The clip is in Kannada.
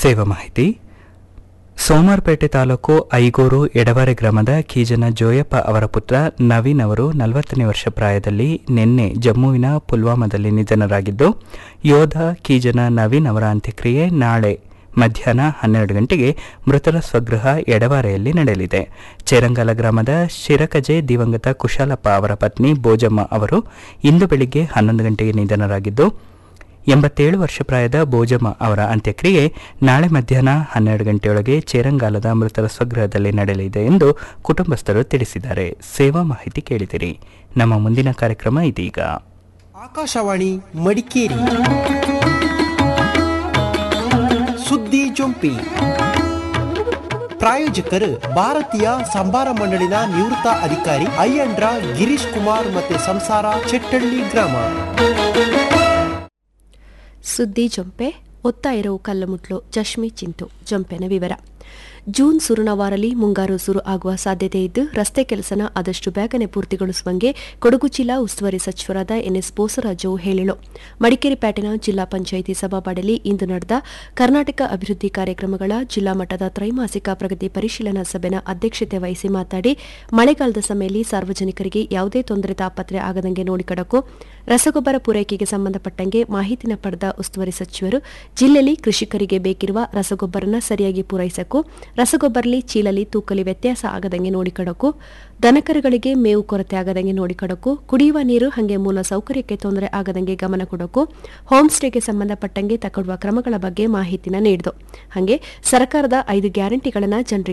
ಸೇವಾ ಮಾಹಿತಿ ಸೋಮಾರ್ಪೇಟೆ ತಾಲೂಕು ಐಗೂರು ಎಡವರೆ ಗ್ರಾಮದ ಕೀಜನ ಜೋಯಪ್ಪ ಅವರ ಪುತ್ರ ನವೀನ್ ಅವರು ನಲವತ್ತನೇ ವರ್ಷ ಪ್ರಾಯದಲ್ಲಿ ನಿನ್ನೆ ಜಮ್ಮುವಿನ ಪುಲ್ವಾಮಾದಲ್ಲಿ ನಿಧನರಾಗಿದ್ದು ಯೋಧ ಕೀಜನ ನವೀನ್ ಅವರ ಅಂತ್ಯಕ್ರಿಯೆ ನಾಳೆ ಮಧ್ಯಾಹ್ನ ಹನ್ನೆರಡು ಗಂಟೆಗೆ ಮೃತರ ಸ್ವಗೃಹ ಎಡವಾರೆಯಲ್ಲಿ ನಡೆಯಲಿದೆ ಚೇರಂಗಲ ಗ್ರಾಮದ ಶಿರಕಜೆ ದಿವಂಗತ ಕುಶಾಲಪ್ಪ ಅವರ ಪತ್ನಿ ಬೋಜಮ್ಮ ಅವರು ಇಂದು ಬೆಳಿಗ್ಗೆ ಹನ್ನೊಂದು ಗಂಟೆಗೆ ನಿಧನರಾಗಿದ್ದು ಎಂಬತ್ತೇಳು ವರ್ಷ ಪ್ರಾಯದ ಬೋಜಮ್ಮ ಅವರ ಅಂತ್ಯಕ್ರಿಯೆ ನಾಳೆ ಮಧ್ಯಾಹ್ನ ಹನ್ನೆರಡು ಗಂಟೆಯೊಳಗೆ ಚೇರಂಗಾಲದ ಮೃತರ ಸ್ವಗೃಹದಲ್ಲಿ ನಡೆಯಲಿದೆ ಎಂದು ಕುಟುಂಬಸ್ಥರು ತಿಳಿಸಿದ್ದಾರೆ ಸೇವಾ ಮಾಹಿತಿ ಕೇಳಿದಿರಿ ನಮ್ಮ ಮುಂದಿನ ಕಾರ್ಯಕ್ರಮ ಇದೀಗ ಆಕಾಶವಾಣಿ ಮಡಿಕೇರಿ ಸುದ್ದಿ ಜೊಂಪಿ ಪ್ರಾಯೋಜಕರು ಭಾರತೀಯ ಸಂಭಾರ ಮಂಡಳಿನ ನಿವೃತ್ತ ಅಧಿಕಾರಿ ಅಯ್ಯಂಡ್ರ ಗಿರೀಶ್ ಕುಮಾರ್ ಮತ್ತೆ ಸಂಸಾರ ಚೆಟ್ಟಳ್ಳಿ ಗ್ರಾಮ ಸುದ್ದಿ ಜೊಂಪೆ ಒತ್ತ ಇರವು ಕಲ್ಲುಮುಟ್ಲು ಚಶ್ಮಿ ಚಿಂತು ಜೊಂಪೆನ ವಿವರ ಜೂನ್ ಸುರುನವಾರಲಿ ಮುಂಗಾರು ಸುರು ಆಗುವ ಸಾಧ್ಯತೆ ಇದ್ದು ರಸ್ತೆ ಕೆಲಸನ ಆದಷ್ಟು ಬೇಗನೆ ಪೂರ್ತಿಗೊಳಿಸುವಂಗೆ ಕೊಡಗು ಜಿಲ್ಲಾ ಉಸ್ತುವಾರಿ ಸಚಿವರಾದ ಎನ್ಎಸ್ ಬೋಸರಾಜು ಹೇಳಿಳು ಮಡಿಕೇರಿ ಪ್ಯಾಟಿನ ಜಿಲ್ಲಾ ಪಂಚಾಯಿತಿ ಸಭಾಬಾಡಲಿ ಇಂದು ನಡೆದ ಕರ್ನಾಟಕ ಅಭಿವೃದ್ಧಿ ಕಾರ್ಯಕ್ರಮಗಳ ಜಿಲ್ಲಾ ಮಟ್ಟದ ತ್ರೈಮಾಸಿಕ ಪ್ರಗತಿ ಪರಿಶೀಲನಾ ಸಭೆನ ಅಧ್ಯಕ್ಷತೆ ವಹಿಸಿ ಮಾತನಾಡಿ ಮಳೆಗಾಲದ ಸಮಯದಲ್ಲಿ ಸಾರ್ವಜನಿಕರಿಗೆ ಯಾವುದೇ ತೊಂದರೆ ತಾಪತ್ರೆ ಆಗದಂಗೆ ನೋಡಿಕೊಳ್ಳಕ್ಕೂ ರಸಗೊಬ್ಬರ ಪೂರೈಕೆಗೆ ಸಂಬಂಧಪಟ್ಟಂಗೆ ಮಾಹಿತಿನ ಪಡೆದ ಉಸ್ತುವಾರಿ ಸಚಿವರು ಜಿಲ್ಲೆಯಲ್ಲಿ ಕೃಷಿಕರಿಗೆ ಬೇಕಿರುವ ರಸಗೊಬ್ಬರನ ಸರಿಯಾಗಿ ಪೂರೈಸಕ್ಕೂ ರಸಗೊಬ್ಬರಲಿ ಚೀಲಲಿ ತೂಕಲಿ ವ್ಯತ್ಯಾಸ ಆಗದಂಗೆ ನೋಡಿಕೊಳ್ಳಕ್ಕೂ ದನಕರುಗಳಿಗೆ ಮೇವು ಕೊರತೆ ಆಗದಂಗೆ ನೋಡಿಕೊಳ್ಳಕ್ಕೂ ಕುಡಿಯುವ ನೀರು ಹಾಗೆ ಮೂಲ ಸೌಕರ್ಯಕ್ಕೆ ತೊಂದರೆ ಆಗದಂಗೆ ಗಮನ ಕೊಡಕ್ಕೂ ಹೋಮ್ ಸ್ಟೇಗೆ ಸಂಬಂಧಪಟ್ಟಂಗೆ ತಗೊಳ್ಳುವ ಕ್ರಮಗಳ ಬಗ್ಗೆ ಮಾಹಿತಿನ ನೀಡಿತು ಹಾಗೆ ಸರ್ಕಾರದ ಐದು ಗ್ಯಾರಂಟಿಗಳನ್ನು ಜನರಿಗೆ